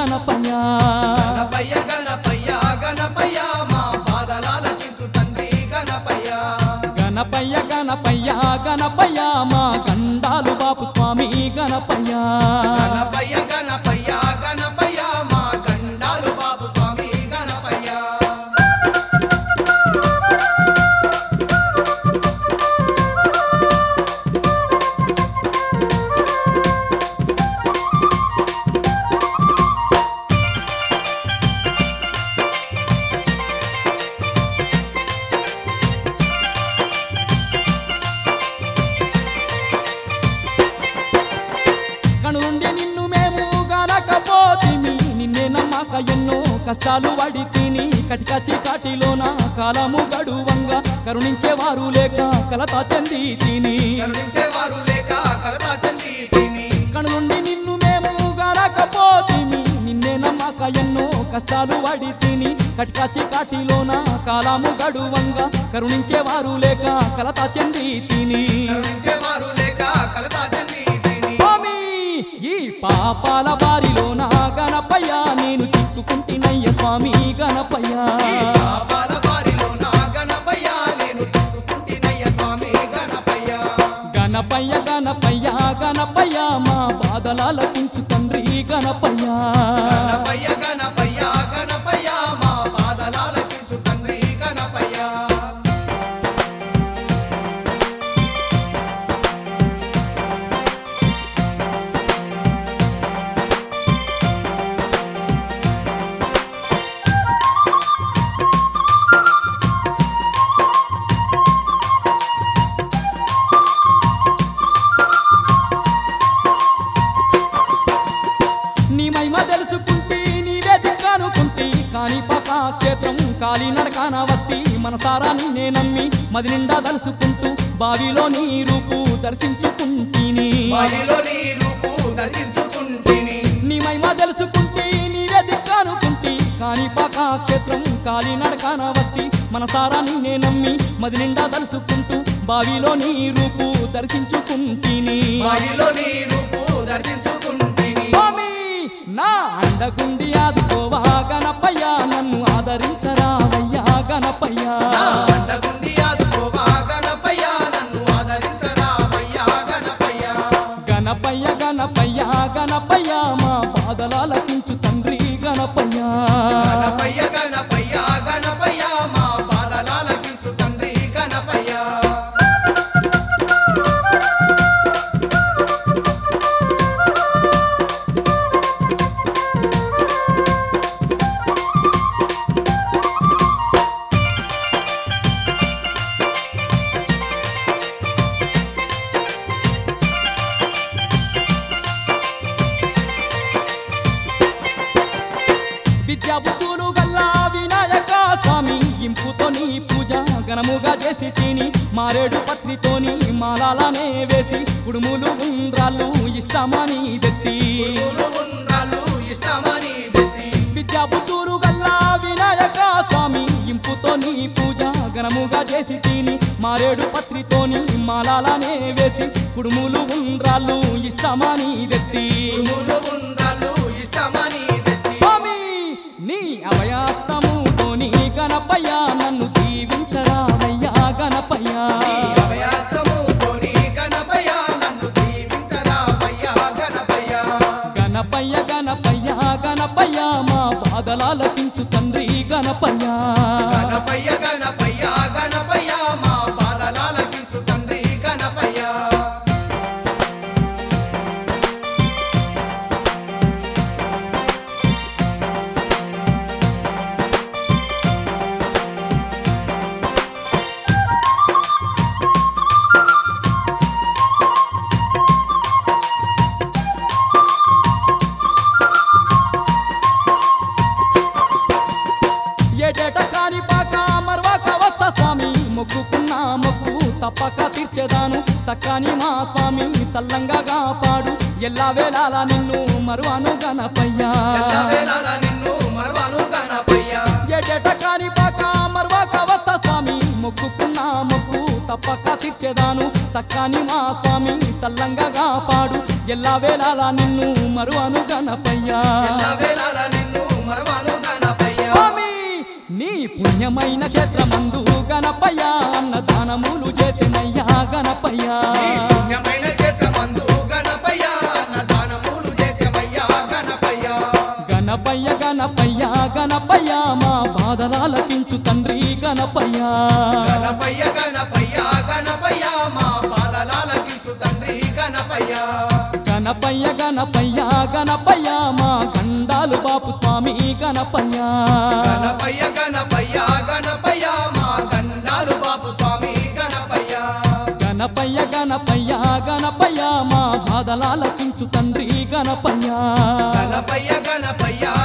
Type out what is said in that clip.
గణపయ్య గణపయ్య గణపయ్య గణపయ్య మా బాధలాలకించు తండ్రి గణపయ్య గణపయ్య గణపయ్య గణపయ్య మా గండాలు బాపు స్వామి గణపయ్య గణపయ్య గణపయ్య గణపయ్య మా గండాలు బాబు స్వామి గణపయ్య కనుండి నిన్ను మేము గనకపోతిమి నిన్నే నమ్మక ఎన్నో కష్టాలు పడి తిని కటిక చీకాటిలోన కాలము గడువంగా కరుణించేవారు లేక కలత చెంది తిని కరుణించేవారు లేక కలత చెంది తిని కనుండి నిన్ను మేము గనకపోతిమి నిన్నే నమ్మక ఎన్నో కష్టాలు పడి తిని కటిక చీకాటిలోన కాలము గడువంగా కరుణించేవారు లేక కలత చెంది తిని కరుణించేవారు లేక కలత చెంది తిని స్వామి ఈ పాపాల బారిలో నా గణపయ్య నేను చిక్కుకుంటినయ్య స్వామి గణపయ్య ఈ పాపాల బారిలో నా గణపయ్య నేను చిక్కుకుంటినయ్య స్వామి గణపయ్య గణపయ్య గణపయ్య గణపయ్య మా బాధలాలకించు తండ్రి గణపయ్య గణపయ్య గణపయ్య గణపయ్య మా బాధలాలకించు తండ్రి గణపయ్య నీ మహిమ తెలుసుకుంటే నీవే దిక్కనుకుంటే కాని పక క్షేత్రం కాలి నడకాన వత్తి మనసారా నిన్నే నమ్మి మది నిండా తలుసుకుంటూ బావిలో నీ రూపు దర్శించుకుంటీని బావిలో నీ రూపు దర్శించుకుంటిని నీ మహిమ తెలుసుకుంటే నీవే దిక్కనుకుంటే కాని పాక క్షేత్రం కాలి నడకాన వత్తి మనసారా నిన్నే నమ్మి మది నిండా తలుసుకుంటూ బావిలో నీ రూపు దర్శించుకుంటీని బావిలో నీ రూపు దర్శించుకుంటిని స్వామి నా అండగుండి ఆదుకోవా గణపయ్య నన్ను ఆదరించరావయ్యా గణపయ్య నా అండగుండి ఆదుకోవా గణపయ్య నన్ను ఆదరించరావయ్యా గణపయ్య గణపయ్య గణపయ్య గణపయ్య మా బాధలాలకించు తండ్రి గణపయ్య గణపయ్య గణపయ్య గణపయ్య మా బాధలాలకించు తండ్రి గణపయ్య విద్యా బుద్ధులు గల్లా వినాయక స్వామి ఇంపుతో నీ పూజ ఘనముగా చేసి తిని మారేడు పత్రితోని మాలాలనే వేసి కుడుములు ఉండ్రాళ్ళు ఇష్టమని దెత్తి పూలు ఉండ్రాళ్ళు ఇష్టమని దెత్తి విద్యా బుద్ధులు గల్లా వినాయక స్వామి ఇంపుతో నీ పూజ ఘనముగా చేసి తిని మారేడు పత్రితోని మాలాలనే వేసి కుడుములు ఉండ్రాళ్ళు ఇష్టమని దెత్తి పూలు ఉండ్రాళ్ళు ఇష్టమని దెత్తి స్వామి నీ అభయాస్తముతోని గణపయ్య నన్ను దీవించరావయ్యా గణపయ్య నీ అభయాస్తముతోని గణపయ్య నన్ను దీవించరావయ్యా గణపయ్య గణపయ్య గణపయ్య గణపయ్య మా బాధలాలకించు తండ్రి గణపయ్య గణపయ్య గణపయ్య గణపయ్య మా బాధలాలకించు తండ్రి గణపయ్య ఏటేట కాని పాక మరవక వస్తా స్వామి మొక్కుకున్న మొక్కు తప్పక తీర్చేదాను సక్కాని మా స్వామి సల్లంగా కాపాడు ఎల్లా వేళాల నిన్ను మరువను గణపయ్యా ఎల్లవేళల నిన్ను మరువను గణపయ్య ఏటేట కాని పాక మరవక వస్తా స్వామి మొక్కుకున్న మొక్కు తప్పక తీర్చేదాను సక్కాని మా స్వామి సల్లంగా కాపాడు ఎల్లా వేళలా నిన్ను మరువను గణపయ్యా ఎల్లవేళల నిన్ను మరువను గణపయ్య స్వామి నీ పుణ్యమైన క్షేత్రమందు గణపయ్య అన్నదానములు చేసినయ్యా గణపయ్యా నీ పుణ్యమైన క్షేత్రమందు గణపయ్య అన్నదానములు చేసేవయ్యా గణపయ్య గణపయ్య గణపయ్య గణపయ్య మా బాధలాలకించు తండ్రి గణపయ్య గణపయ్య గణపయ్య గణపయ్య మా పాదలాలకించు తండ్రి గణపయ్య గణపయ్య గణపయ్య గణపయ్య మా గండాలు బాపు స్వామి గణపయ్య గణపయ్య గణపయ్య గణపయ్య మా గండాలు బాపు స్వామి గణపయ్య గణపయ్య గణపయ్య గణపయ్య మా బాధలాలకించు తండ్రి గణపయ్య గణపయ్య గణపయ్య